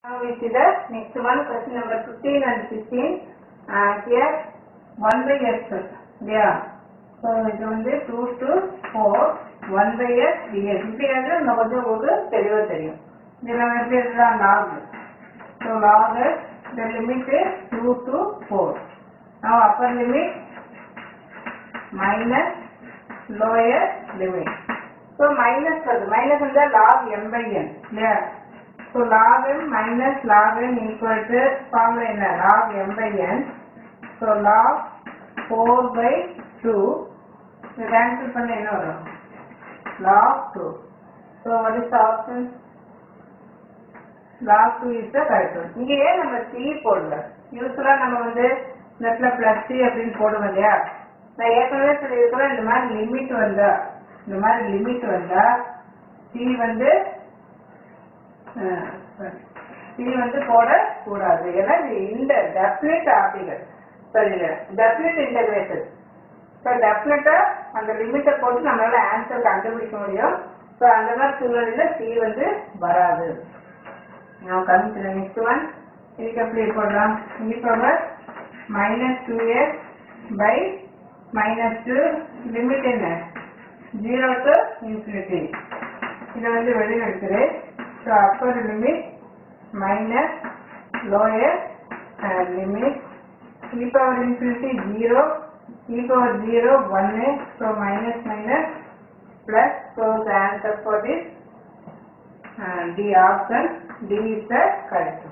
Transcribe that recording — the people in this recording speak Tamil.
Now we see the next one, question number fifteen and sixteen. Uh, here, one by x, yeah. So இது வந்து two to four, one by x dx. இப்படியாவது நம்ம கொஞ்சம் ஒரு தெளிவா தெரியும். இது நம்ம எப்படி எழுதலாம் log. So log x, the limit is two to four. Now upper limit minus lower limit. So minus வருது, minus இருந்தா log m by n, இல்லையா? So log m minus log n equal to formula என்ன log m by n. So log 4 by 2 இது cancel பண்ண என்ன வரும் log 2. So what is the option? log 2 is the correct one. இங்க ஏன் நம்ம c போடல யூஸ்வலா நம்ம வந்து நெட்ல பிளஸ் சி அப்படின்னு போடுவோம் இல்லையா நான் ஏற்கனவே சொல்லியிருக்கிறேன் இந்த மாதிரி லிமிட் வந்தா இந்த மாதிரி லிமிட் வந்தா சி வந்து சி வந்து போடக்கூடாது ஏன்னா இது இந்த டெஃபினட் ஆர்டிகல் சரி டெஃபினட் இன்டகிரேஷன் ஸோ டெஃபினட்டா அந்த லிமிட்டை போட்டு நம்மளால ஆன்சர் கண்டுபிடிக்க முடியும் ஸோ அந்த மாதிரி சூழ்நிலையில சி வந்து வராது நான் கமிச்சு நெக்ஸ்ட் ஒன் இதுக்கு எப்படி போடலாம் e power minus two x by minus two limit என்ன ஜீரோ டு இன்ஃபினிட்டி இதை வந்து வெளியில் எடுத்துரு so upper limit minus lower limit e power infinity zero e power zero ஒன்று so minus minus plus so the answer for this uh, D option D is the correct one.